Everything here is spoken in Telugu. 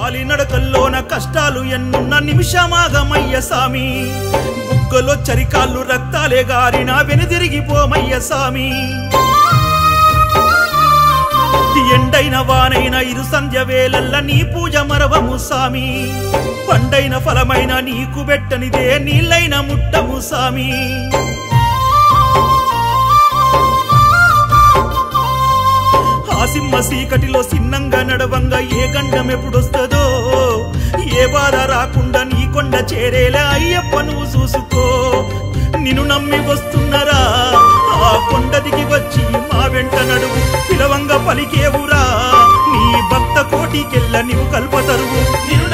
కాలినడకల్లోన కష్టాలు ఎన్నున్న నిమిషమాగమయ్య సామి బుగ్గలో చరికాళ్ళు రక్తాలే గారిన వెనుదిరిగిపోమయ్య సామి ఎండైన వానైన ఇరు సంధ్య వేలల్ల నీ పూజ మరవము సామి పండైన ఫలమైన నీకు పెట్టనిదే నీళ్ళైన ముట్టము సామి ఆ సింహ సీకటిలో సిన్నంగా నడవంగా ఏ గండం ఎప్పుడొస్తుందో ఏ బాధ రాకుండా నీ కొండ చేరేలా అయ్యప్ప నువ్వు చూసుకో నిన్ను నమ్మి వస్తున్నరా ఆ కొండ దిగి వచ్చి మా వెంట నడువు పిలవంగా పలికేవురా నీ భక్త కోటికెళ్ళ నీవు కల్పతరువు నిన్ను